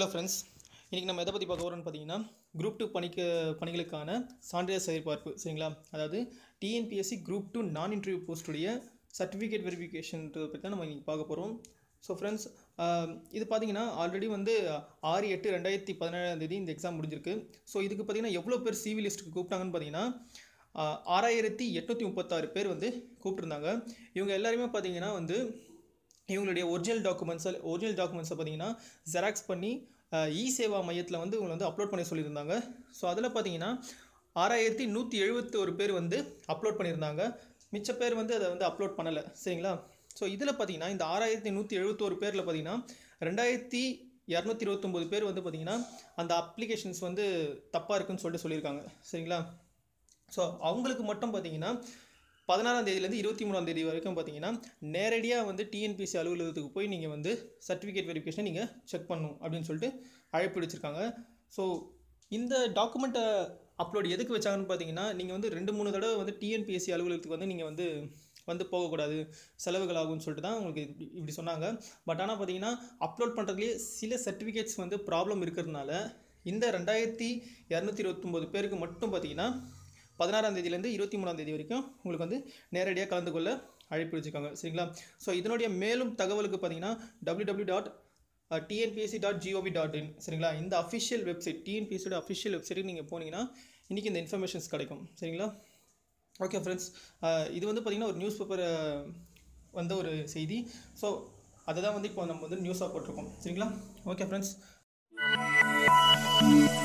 hello friends இன்றைக்கி நம்ம எதை பற்றி பார்க்க போகிறோம்னு பார்த்தீங்கன்னா குரூப் டூ பணிக்கு பணிகளுக்கான சான்றிதழ் சரிபார்ப்பு சரிங்களா அதாவது டிஎன்பிஎஸ்சி குரூப் டூ நான் இன்டர்வியூ போஸ்ட்டுடைய சர்டிஃபிகேட் வெரிஃபிகேஷன்றதை பற்றி தான் நம்ம இன்றைக்கி பார்க்க போகிறோம் ஸோ ஃப்ரெண்ட்ஸ் இது பார்த்தீங்கன்னா ஆல்ரெடி வந்து ஆறு எட்டு ரெண்டாயிரத்தி பதினேழாம் தேதி இந்த எக்ஸாம் முடிஞ்சிருக்கு ஸோ இதுக்கு பார்த்தீங்கன்னா எவ்வளோ பேர் சிவி லிஸ்ட்டுக்கு கூப்பிட்டாங்கன்னு பார்த்தீங்கன்னா ஆஹ், ஆறாயிரத்தி எட்நூற்றி முப்பத்தாறு பேர் வந்து கூப்பிட்ருந்தாங்க இவங்க எல்லாருமே பார்த்தீங்கன்னா வந்து இவங்களுடைய ஒரிஜினல் டாக்குமெண்ட்ஸை ஒரிஜினல் டாக்குமெண்ட்ஸை பார்த்தீங்கன்னா ஜெராக்ஸ் பண்ணி இ சேவா மையத்தில் வந்து இவங்களை வந்து அப்லோட் பண்ணி சொல்லியிருந்தாங்க ஸோ அதில் பார்த்தீங்கன்னா ஆறாயிரத்தி நூற்றி எழுபத்தி ஒரு பேர் வந்து அப்லோட் பண்ணியிருந்தாங்க மிச்ச பேர் வந்து அதை வந்து அப்லோட் பண்ணலை சரிங்களா ஸோ இதில் பார்த்தீங்கன்னா இந்த ஆறாயிரத்தி நூற்றி எழுபத்தோரு பேரில் பார்த்தீங்கன்னா ரெண்டாயிரத்தி இரநூத்தி இருபத்தொம்போது பேர் வந்து பார்த்தீங்கன்னா அந்த அப்ளிகேஷன்ஸ் வந்து தப்பாக இருக்குன்னு சொல்லிட்டு சொல்லியிருக்காங்க சரிங்களா ஸோ அவங்களுக்கு மட்டும் பார்த்தீங்கன்னா பதினாறாம் தேதியிலேருந்து இருபத்தி மூணாம் தேதி வரைக்கும் பார்த்தீங்கன்னா நேரடியாக வந்து டிஎன்பிசி அலுவலகத்துக்கு போய் நீங்கள் வந்து சர்டிஃபிகேட் வெரிஃபிகேஷன் நீங்கள் செக் பண்ணணும் அப்படின்னு சொல்லிட்டு அழைப்பு விடுச்சிருக்காங்க ஸோ இந்த டாக்குமெண்ட்டை அப்லோட் எதுக்கு வச்சாங்கன்னு பார்த்தீங்கன்னா நீங்கள் வந்து ரெண்டு மூணு தடவை வந்து டிஎன்பிஎஸ்சி அலுவலகத்துக்கு வந்து நீங்கள் வந்து வந்து போகக்கூடாது செலவுகள் ஆகும்னு சொல்லிட்டு தான் உங்களுக்கு இப்படி இப்படி சொன்னாங்க பட் ஆனால் பார்த்தீங்கன்னா அப்லோட் பண்ணுறதுலேயே சில சர்டிஃபிகேட்ஸ் வந்து ப்ராப்ளம் இருக்கிறதுனால இந்த ரெண்டாயிரத்தி இரநூத்தி இருபத்தொம்போது பேருக்கு மட்டும் பார்த்தீங்கன்னா பதினாறாம் தேதியிலேருந்து இருபத்தி மூணாம் தேதி வரைக்கும் உங்களுக்கு வந்து நேரடியாக கலந்து கொள்ள அழைப்பு வச்சுருக்காங்க சரிங்களா ஸோ இதனுடைய மேலும் தகவலுக்கு பார்த்தீங்கன்னா W W dot TNPSC dot G O V dot in சரிங்களா இந்த அஃபிஷியல் வெப்சைட் டிஎன்பிஎஸ்சியோட அஃபிஷியல் வெப்சைட்டுக்கு நீங்கள் போனீங்கன்னா இன்றைக்கி இந்த இன்ஃபர்மேஷன்ஸ் கிடைக்கும் சரிங்களா ஓகே ஃப்ரெண்ட்ஸ் இது வந்து பார்த்திங்கன்னா ஒரு நியூஸ் பேப்பர் வந்த ஒரு செய்தி ஸோ அதை தான் வந்து இப்போ நம்ம வந்து நியூஸாக போட்டிருக்கோம் சரிங்களா ஓகே ஃப்ரெண்ட்ஸ்